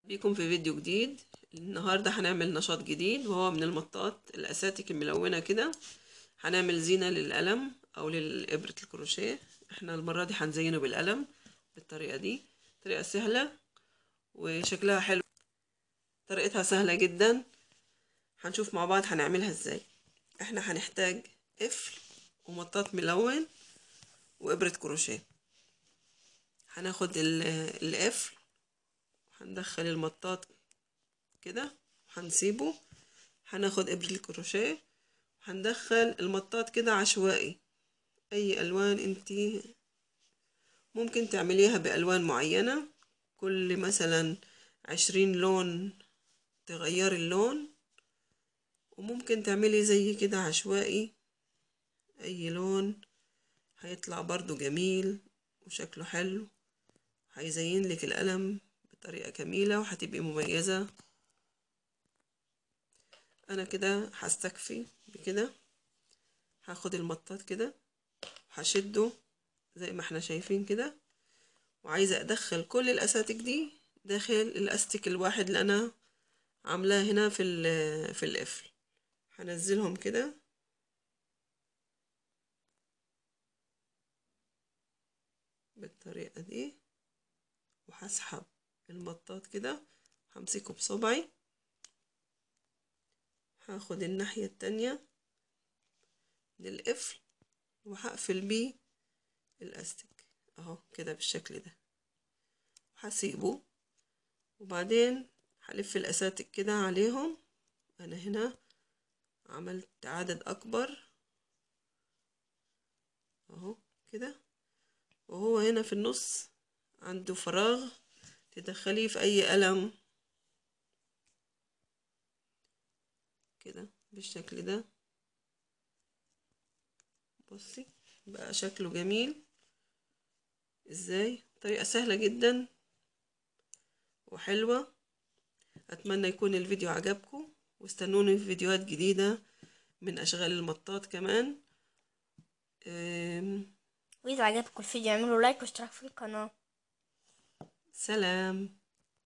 بيكم في فيديو جديد النهاردة هنعمل نشاط جديد وهو من المطاط الأساتك الملونة كده هنعمل زينة للقلم أو للإبرة الكروشيه احنا المرة دي هنزينه بالقلم بالطريقة دي طريقة سهلة وشكلها حلو طريقتها سهلة جدا هنشوف مع بعض هنعملها ازاي احنا هنحتاج قفل ومطاط ملون وإبرة كروشيه هناخد القفل هندخل المطاط كده هنسيبه هناخد إبرة الكروشيه هندخل المطاط كده عشوائي أي ألوان انتي ممكن تعمليها بألوان معينة كل مثلا عشرين لون تغيري اللون وممكن تعملي زي كده عشوائي أي لون هيطلع برضو جميل وشكله حلو هيزين لك القلم بطريقة جميلة وهتبقي مميزة أنا كده هستكفي بكده هاخد المطاط كده هشده زي ما احنا شايفين كده وعايزة أدخل كل الأساتك دي داخل الأستك الواحد اللي أنا عاملاه هنا في في القفل هنزلهم كده بالطريقة دي وهسحب المطاط كده همسكه بصبعي هاخد الناحية التانية للقفل وهقفل بيه الاستك اهو كده بالشكل ده هسيبه وبعدين هلف الاساتك كده عليهم انا هنا عملت عدد اكبر اهو كده وهو هنا في النص عنده فراغ تدخليه في اي قلم كده بالشكل ده بصي بقى شكله جميل ازاي طريقة سهلة جدا وحلوة اتمنى يكون الفيديو عجبكم واستنوني في فيديوهات جديدة من اشغال المطاط كمان وإذا عجبكم الفيديو اعملوا لايك واشتراك في القناة سلام